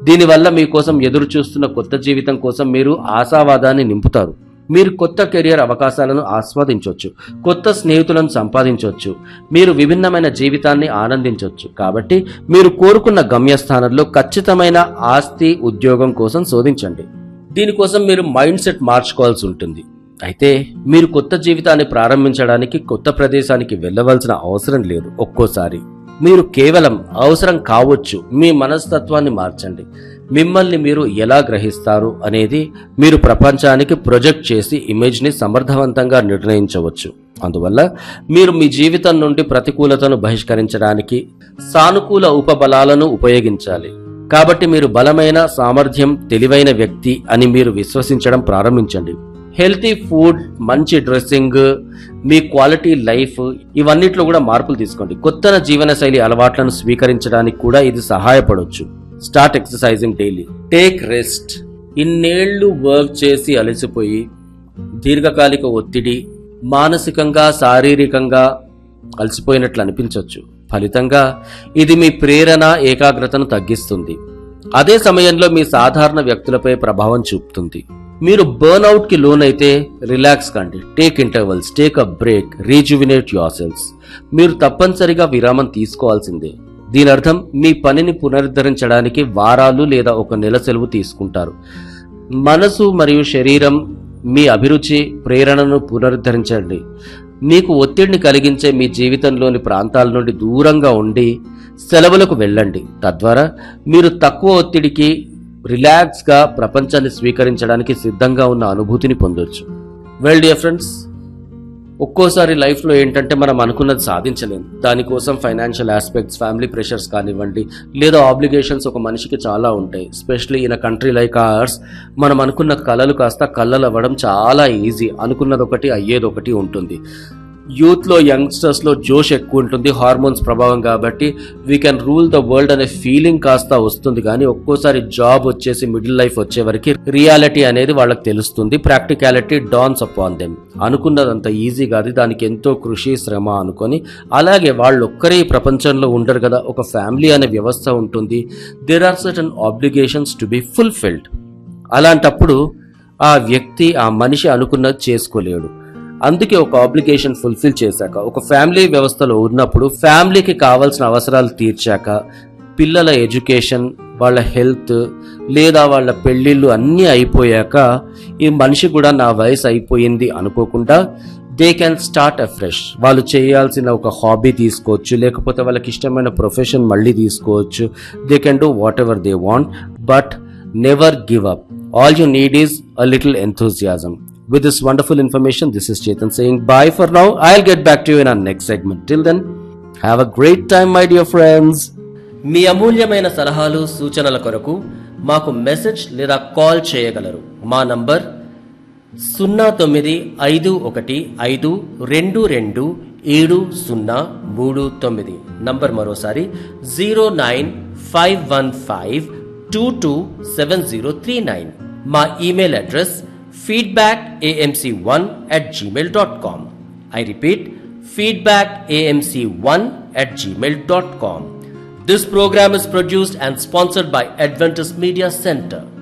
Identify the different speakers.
Speaker 1: దీనివల్ల మీకోసం ఎదురు చూస్తున్న కొత్త జీవితం కోసం మీరు ఆశావాదాన్ని నింపుతారు మీరు కొత్త కెరియర్ అవకాశాలను ఆస్వాదించవచ్చు కొత్త స్నేహితులను సంపాదించవచ్చు మీరు విభిన్నమైన జీవితాన్ని ఆనందించవచ్చు కాబట్టి మీరు కోరుకున్న గమ్యస్థానంలో ఖచ్చితమైన ఆస్తి ఉద్యోగం కోసం శోధించండి దీనికోసం మీరు మైండ్ సెట్ మార్చుకోవాల్సి ఉంటుంది అయితే మీరు కొత్త జీవితాన్ని ప్రారంభించడానికి కొత్త ప్రదేశానికి వెళ్ళవలసిన అవసరం లేదు ఒక్కోసారి మీరు కేవలం అవసరం కావచ్చు మీ మనస్తత్వాన్ని మార్చండి మిమ్మల్ని మీరు ఎలా గ్రహిస్తారు అనేది మీరు ప్రపంచానికి ప్రొజెక్ట్ చేసి ఇమేజ్ని సమర్థవంతంగా నిర్ణయించవచ్చు అందువల్ల మీరు మీ జీవితం నుండి ప్రతికూలతను బహిష్కరించడానికి సానుకూల ఉపబలాలను ఉపయోగించాలి కాబట్టి మీరు బలమైన సామర్థ్యం తెలివైన వ్యక్తి అని మీరు విశ్వసించడం ప్రారంభించండి హెల్తీ ఫుడ్ మంచి డ్రెస్సింగ్ మీ క్వాలిటీ లైఫ్ ఇవన్నిట్లో కూడా మార్పులు తీసుకోండి కొత్త జీవనశైలి అలవాట్లను స్వీకరించడానికి కూడా ఇది సహాయపడవచ్చు start exercising daily take rest ఇన్నేళ్లు వర్క్ చేసి అలసిపోయి దీర్ఘకాలిక ఒత్తిడి మానసికంగా శారీరకంగా అలసిపోయినట్లు అనిపించవచ్చు ఫలితంగా ఇది మీ ప్రేరణ ఏకాగ్రతను తగ్గిస్తుంది అదే సమయంలో మీ సాధారణ వ్యక్తులపై ప్రభావం చూపుతుంది మీరు బర్న్అవుట్ కి లోనైతే రిలాక్స్ కండి take intervals take a break rejuvenate your cells మీరు తప్పనిసరిగా విరామం తీసుకోవాల్సిందే దీని అర్థం మీ పనిని పునరుద్ధరించడానికి వారాలు లేదా ఒక నెల సెలవు తీసుకుంటారు మనసు మరియు శరీరం మీ అభిరుచి ప్రేరణను పునరుద్ధరించండి మీకు ఒత్తిడిని కలిగించే మీ జీవితంలోని ప్రాంతాల నుండి దూరంగా ఉండి సెలవులకు వెళ్ళండి తద్వారా మీరు తక్కువ ఒత్తిడికి రిలాక్స్గా ప్రపంచాన్ని స్వీకరించడానికి సిద్ధంగా ఉన్న అనుభూతిని పొందొచ్చు వెల్ డియర్ ఫ్రెండ్స్ ఒక్కోసారి లైఫ్లో ఏంటంటే మనం అనుకున్నది సాధించలేం దానికోసం ఫైనాన్షియల్ ఆస్పెక్ట్స్ ఫ్యామిలీ ప్రెషర్స్ కానివ్వండి లేదా ఆబ్లిగేషన్స్ ఒక మనిషికి చాలా ఉంటాయి specially in a country like ours మనం అనుకున్న కళలు కాస్త కళ్ళలు అవ్వడం చాలా ఈజీ అనుకున్నది ఒకటి అయ్యేది ఒకటి ఉంటుంది యూత్లో యంగ్స్టర్స్లో జోష్ ఎక్కువ ఉంటుంది హార్మోన్స్ ప్రభావం కాబట్టి we can rule the world అనే ఫీలింగ్ కాస్త వస్తుంది కానీ ఒక్కోసారి జాబ్ వచ్చేసి మిడిల్ లైఫ్ వచ్చే వరకు రియాలిటీ అనేది వాళ్ళకి తెలుస్తుంది ప్రాక్టికాలిటీ డాన్స్ అపాన్ దెమ్ అనుకున్నదంత ఈజీ కాదు దానికి ఎంతో కృషి శ్రమ అనుకొని అలాగే వాళ్ళు ఒక్కరే ఈ ప్రపంచంలో ఉండరు కదా ఒక ఫ్యామిలీ అనే వ్యవస్థ ఉంటుంది there are certain obligations to be fulfilled అలాంటప్పుడు ఆ వ్యక్తి ఆ మనిషి అనుకున్నది చేసుకోలేడు అందుకే ఒక ఆబ్లిగేషన్ ఫుల్ఫిల్ చేశాక ఒక ఫ్యామిలీ వ్యవస్థలో ఉన్నప్పుడు ఫ్యామిలీకి కావాల్సిన అవసరాలు తీర్చాక పిల్లల ఎడ్యుకేషన్ వాళ్ళ హెల్త్ లేదా వాళ్ళ పెళ్ళిళ్ళు అన్నీ అయిపోయాక ఈ మనిషి కూడా నా వయసు అయిపోయింది అనుకోకుండా దే క్యాన్ స్టార్ట్ అఫ్రెష్ వాళ్ళు చేయాల్సిన ఒక హాబీ తీసుకోవచ్చు లేకపోతే వాళ్ళకి ఇష్టమైన ప్రొఫెషన్ మళ్ళీ తీసుకోవచ్చు they can do whatever they want but never give up all you need is a little enthusiasm with this wonderful information this is chetan saying bye for now i'll get back to you in our next segment till then have a great time my dear friends మీ అమూల్యమైన సలహాలు సూచనల కొరకు మాకు message లేదా call చేయగలరు మా number సున్నా తొమ్మిది ఐదు ఒకటి ఐదు రెండు రెండు ఏడు సున్నా మూడు తొమ్మిది నంబర్ మరోసారి zero nine five one five two two seven zero three nine మా email address feedback AMC one at Gmail dot com I repeat feedback AMC one at gmail.com. This program is produced and sponsored by Adventist Media Center.